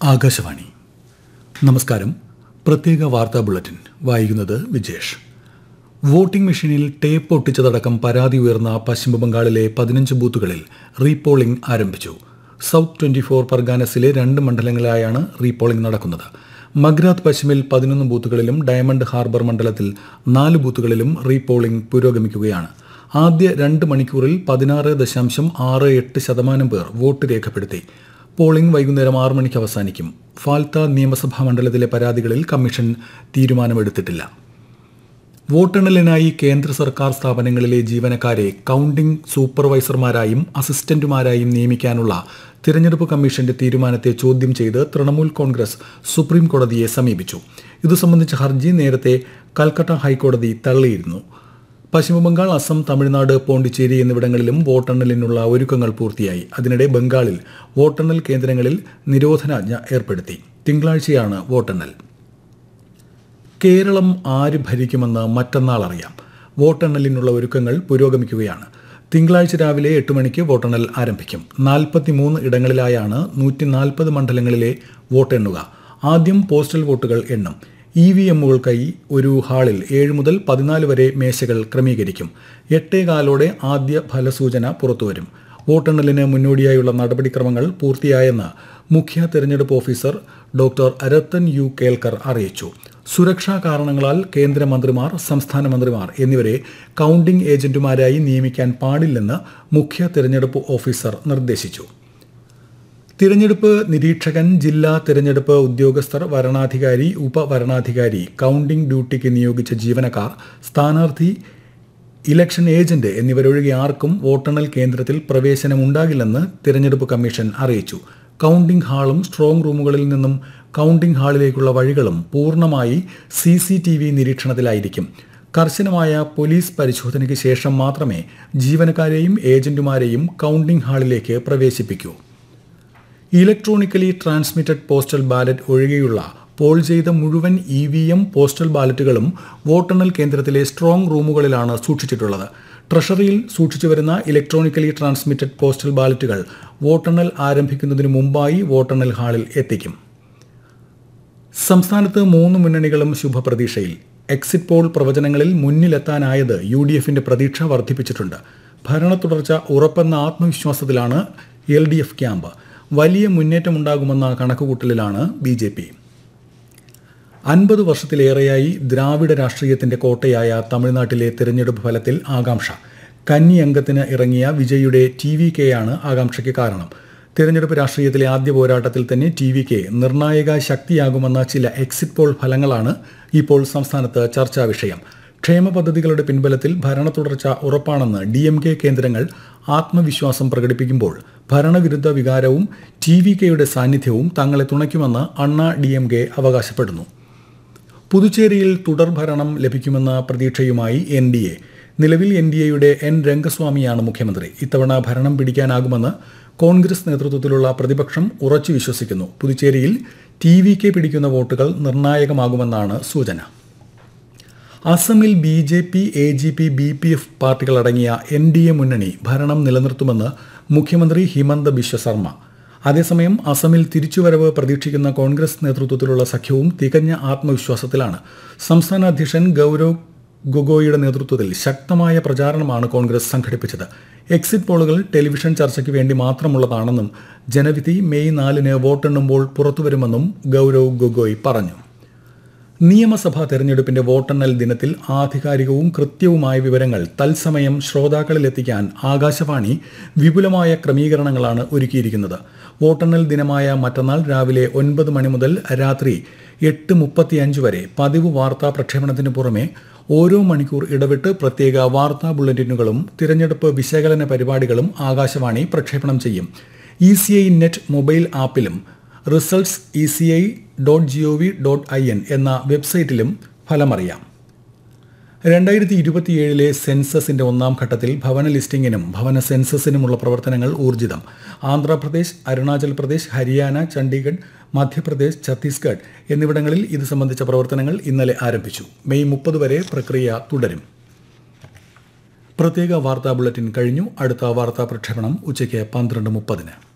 ആകാശവാണി നമസ്കാരം പ്രത്യേക വാർത്താ ബുള്ളറ്റിൻ വായിക്കുന്നത് വിജേഷ് വോട്ടിംഗ് മെഷീനിൽ ടേപ്പ് ഒട്ടിച്ചതടക്കം പരാതി ഉയർന്ന പശ്ചിമബംഗാളിലെ പതിനഞ്ച് ബൂത്തുകളിൽ റീപോളിംഗ് ആരംഭിച്ചു സൗത്ത് ട്വന്റി ഫോർ പർഗാനസിലെ രണ്ട് മണ്ഡലങ്ങളിലായാണ് റീപോളിംഗ് നടക്കുന്നത് മഗ്രാത്ത് പശ്ചിമിൽ പതിനൊന്ന് ബൂത്തുകളിലും ഡയമണ്ട് ഹാർബർ മണ്ഡലത്തിൽ നാല് ബൂത്തുകളിലും റീപോളിംഗ് പുരോഗമിക്കുകയാണ് ആദ്യ രണ്ട് മണിക്കൂറിൽ പതിനാറ് ദശാംശം ആറ് എട്ട് ശതമാനം പേർ വോട്ട് രേഖപ്പെടുത്തി പോളിംഗ് വൈകുന്നേരം ആറ് മണിക്ക് അവസാനിക്കും ഫാൽത്ത നിയമസഭാ മണ്ഡലത്തിലെ പരാതികളിൽ കമ്മീഷൻ തീരുമാനമെടുത്തിട്ടില്ല വോട്ടെണ്ണലിനായി കേന്ദ്ര സർക്കാർ സ്ഥാപനങ്ങളിലെ ജീവനക്കാരെ കൌണ്ടിംഗ് സൂപ്പർവൈസർമാരായും അസിസ്റ്റന്റുമാരായും നിയമിക്കാനുള്ള തിരഞ്ഞെടുപ്പ് കമ്മീഷന്റെ തീരുമാനത്തെ ചോദ്യം ചെയ്ത് തൃണമൂൽ കോൺഗ്രസ് സുപ്രീം കോടതിയെ സമീപിച്ചു ഇതു സംബന്ധിച്ച ഹർജി നേരത്തെ കൽക്കട്ട ഹൈക്കോടതി തള്ളിയിരുന്നു പശ്ചിമബംഗാൾ അസം തമിഴ്നാട് പോണ്ടിച്ചേരി എന്നിവിടങ്ങളിലും വോട്ടെണ്ണലിനുള്ള ഒരുക്കങ്ങൾ പൂർത്തിയായി അതിനിടെ ബംഗാളിൽ വോട്ടെണ്ണൽ കേന്ദ്രങ്ങളിൽ നിരോധനാജ്ഞ ഏർപ്പെടുത്തി തിങ്കളാഴ്ചയാണ് വോട്ടെണ്ണൽ കേരളം ആര് ഭരിക്കുമെന്ന് മറ്റന്നാൾ അറിയാം വോട്ടെണ്ണലിനുള്ള ഒരുക്കങ്ങൾ പുരോഗമിക്കുകയാണ് തിങ്കളാഴ്ച രാവിലെ എട്ട് മണിക്ക് വോട്ടെണ്ണൽ ആരംഭിക്കും നാൽപ്പത്തിമൂന്ന് ഇടങ്ങളിലായാണ് നൂറ്റി നാൽപ്പത് മണ്ഡലങ്ങളിലെ വോട്ടെണ്ണുക ആദ്യം പോസ്റ്റൽ വോട്ടുകൾ എണ്ണും ഇ വി എമ്മുകൾക്കായി ഒരു ഹാളിൽ ഏഴ് മുതൽ പതിനാല് വരെ മേശകൾ ക്രമീകരിക്കും എട്ടേകാലോടെ ആദ്യ ഫലസൂചന പുറത്തുവരും വോട്ടെണ്ണലിന് മുന്നോടിയായുള്ള നടപടിക്രമങ്ങൾ പൂർത്തിയായെന്ന് മുഖ്യ തെരഞ്ഞെടുപ്പ് officer doctor Rattan U Kelkar അറിയിച്ചു സുരക്ഷാ കാരണങ്ങളാൽ കേന്ദ്രമന്ത്രിമാർ സംസ്ഥാന മന്ത്രിമാർ എന്നിവരെ കൌണ്ടിംഗ് ഏജന്റുമാരായി നിയമിക്കാൻ പാടില്ലെന്ന് മുഖ്യ തെരഞ്ഞെടുപ്പ് ഓഫീസർ നിർദ്ദേശിച്ചു തിരഞ്ഞെടുപ്പ് നിരീക്ഷകൻ ജില്ലാ തിരഞ്ഞെടുപ്പ് ഉദ്യോഗസ്ഥർ വരണാധികാരി ഉപവരണാധികാരി കൌണ്ടിംഗ് ഡ്യൂട്ടിക്ക് നിയോഗിച്ച ജീവനക്കാർ സ്ഥാനാർത്ഥി ഇലക്ഷൻ ഏജന്റ് എന്നിവരൊഴികെ ആർക്കും വോട്ടെണ്ണൽ കേന്ദ്രത്തിൽ പ്രവേശനമുണ്ടാകില്ലെന്ന് തിരഞ്ഞെടുപ്പ് കമ്മീഷൻ അറിയിച്ചു കൌണ്ടിംഗ് ഹാളും സ്ട്രോങ് റൂമുകളിൽ നിന്നും കൌണ്ടിംഗ് ഹാളിലേക്കുള്ള വഴികളും പൂർണ്ണമായി സി സി ടി വി നിരീക്ഷണത്തിലായിരിക്കും കർശനമായ പോലീസ് പരിശോധനയ്ക്ക് ശേഷം മാത്രമേ ജീവനക്കാരെയും ഏജന്റുമാരെയും കൌണ്ടിംഗ് ഹാളിലേക്ക് പ്രവേശിപ്പിക്കൂ ഇലക്ട്രോണിക്കലി ട്രാൻസ്മിറ്റഡ് പോസ്റ്റൽ ബാലറ്റ് ഒഴികെയുള്ള പോൾ ചെയ്ത മുഴുവൻ ഇ വി എം പോസ്റ്റൽ ബാലറ്റുകളും വോട്ടെണ്ണൽ കേന്ദ്രത്തിലെ സ്ട്രോങ് റൂമുകളിലാണ് സൂക്ഷിച്ചിട്ടുള്ളത് ട്രഷറിയിൽ സൂക്ഷിച്ചു വരുന്ന ഇലക്ട്രോണിക്കലി ട്രാൻസ്മിറ്റഡ് പോസ്റ്റൽ ബാലറ്റുകൾ വോട്ടെണ്ണൽ ആരംഭിക്കുന്നതിന് മുമ്പായി വോട്ടെണ്ണൽ ഹാളിൽ എത്തിക്കും സംസ്ഥാനത്ത് മൂന്ന് മുന്നണികളും ശുഭപ്രതീക്ഷയിൽ എക്സിറ്റ് പോൾ പ്രവചനങ്ങളിൽ മുന്നിലെത്താനായത് യു ഡി എഫിന്റെ പ്രതീക്ഷ വർദ്ധിപ്പിച്ചിട്ടുണ്ട് ഭരണ തുടർച്ച ഉറപ്പെന്ന ആത്മവിശ്വാസത്തിലാണ് എൽ ഡി എഫ് ക്യാമ്പ് വലിയ മുന്നേറ്റമുണ്ടാകുമെന്ന കണക്കുകൂട്ടലിലാണ് ബി ജെ പി അൻപത് വർഷത്തിലേറെയായി ദ്രാവിഡ രാഷ്ട്രീയത്തിന്റെ കോട്ടയായ തമിഴ്നാട്ടിലെ തിരഞ്ഞെടുപ്പ് ഫലത്തിൽ ആകാംക്ഷ കന്നി അംഗത്തിന് ഇറങ്ങിയ വിജയുടെ ടി വി കെയാണ് ആകാംക്ഷയ്ക്ക് കാരണം തിരഞ്ഞെടുപ്പ് രാഷ്ട്രീയത്തിലെ ആദ്യ പോരാട്ടത്തിൽ തന്നെ ടി വി കെ നിർണായക ശക്തിയാകുമെന്ന ചില എക്സിറ്റ് പോൾ ഫലങ്ങളാണ് ഇപ്പോൾ സംസ്ഥാനത്ത് ചർച്ചാ വിഷയം ക്ഷേമ പദ്ധതികളുടെ പിൻബലത്തിൽ ഭരണ തുടർച്ച ഉറപ്പാണെന്ന് ഡി എം കെ കേന്ദ്രങ്ങൾ ആത്മവിശ്വാസം പ്രകടിപ്പിക്കുമ്പോൾ ഭരണവിരുദ്ധ വികാരവും ടി വി കെയുടെ സാന്നിധ്യവും തങ്ങളെ തുണയ്ക്കുമെന്ന് അണ്ണ ഡി എം കെ അവകാശപ്പെടുന്നു പുതുച്ചേരിയിൽ തുടർഭരണം ലഭിക്കുമെന്ന പ്രതീക്ഷയുമായി എൻ ഡി എ നിലവിൽ എൻ ഡി എയുടെ എൻ രംഗസ്വാമിയാണ് മുഖ്യമന്ത്രി ഇത്തവണ ഭരണം പിടിക്കാനാകുമെന്ന് കോൺഗ്രസ് നേതൃത്വത്തിലുള്ള പ്രതിപക്ഷം ഉറച്ചു വിശ്വസിക്കുന്നു പുതുച്ചേരിയിൽ ടി വി കെ പിടിക്കുന്ന വോട്ടുകൾ നിർണായകമാകുമെന്നാണ് സൂചന അസമിൽ B J P A G P B P F പാർട്ടികളടങ്ങിയ എൻ ഡി എ മുന്നണി ഭരണം നിലനിർത്തുമെന്ന് മുഖ്യമന്ത്രി ഹിമന്ത ബിശ്വ ശർമ്മ അതേസമയം അസമിൽ തിരിച്ചുവരവ് പ്രതീക്ഷിക്കുന്ന കോൺഗ്രസ് നേതൃത്വത്തിലുള്ള സഖ്യവും തികഞ്ഞ ആത്മവിശ്വാസത്തിലാണ് സംസ്ഥാന അധ്യക്ഷൻ ഗൗരവ് ഗൊഗോയുടെ നേതൃത്വത്തിൽ ശക്തമായ പ്രചാരണമാണ് കോൺഗ്രസ് സംഘടിപ്പിച്ചത് എക്സിറ്റ് പോളുകൾ ടെലിവിഷൻ ചർച്ചയ്ക്ക് വേണ്ടി മാത്രമുള്ളതാണെന്നും ജനവിധി മെയ് നാലിന് വോട്ടെണ്ണുമ്പോൾ പുറത്തുവരുമെന്നും ഗൗരവ് ഗൊഗോയ് പറഞ്ഞു നിയമസഭാ തെരഞ്ഞെടുപ്പിന്റെ വോട്ടെണ്ണൽ ദിനത്തിൽ ആധികാരികവും കൃത്യവുമായ വിവരങ്ങൾ തത്സമയം ശ്രോതാക്കളിലെത്തിക്കാൻ ആകാശവാണി വിപുലമായ ക്രമീകരണങ്ങളാണ് ഒരുക്കിയിരിക്കുന്നത് വോട്ടെണ്ണൽ ദിനമായ മറ്റന്നാൾ രാവിലെ ഒൻപത് മണി മുതൽ രാത്രി എട്ട് മുപ്പത്തിയഞ്ച് വരെ പതിവ് വാർത്താ പ്രക്ഷേപണത്തിന് പുറമെ ഓരോ മണിക്കൂർ ഇടവിട്ട് പ്രത്യേക വാർത്താ ബുള്ളറ്റിനുകളും തിരഞ്ഞെടുപ്പ് വിശകലന പരിപാടികളും ആകാശവാണി പ്രക്ഷേപണം ചെയ്യും E C I net mobile ആപ്പിലും results E C I dot G O V dot I N എന്ന വെബ്സൈറ്റിലും ഫലമറിയാം രണ്ടായിരത്തി ഇരുപത്തിയേഴിലെ സെൻസസിന്റെ ഒന്നാം ഘട്ടത്തിൽ ഭവന ലിസ്റ്റിംഗിനും ഭവന സെൻസസിനുമുള്ള പ്രവർത്തനങ്ങൾ ഊർജിതം ആന്ധ്രാപ്രദേശ് അരുണാചൽ പ്രദേശ് ഹരിയാന ചണ്ഡീഗഡ് മധ്യപ്രദേശ് ഛത്തീസ്ഗഡ് എന്നിവിടങ്ങളിൽ ഇത് സംബന്ധിച്ച പ്രവർത്തനങ്ങൾ ഇന്നലെ ആരംഭിച്ചു മെയ് മുപ്പത് വരെ പ്രക്രിയ തുടരും പ്രത്യേക വാർത്താ ബുള്ളറ്റിൻ കഴിഞ്ഞു അടുത്ത വാർത്താ പ്രക്ഷേപണം ഉച്ചയ്ക്ക് പന്ത്രണ്ട് മുപ്പതിന്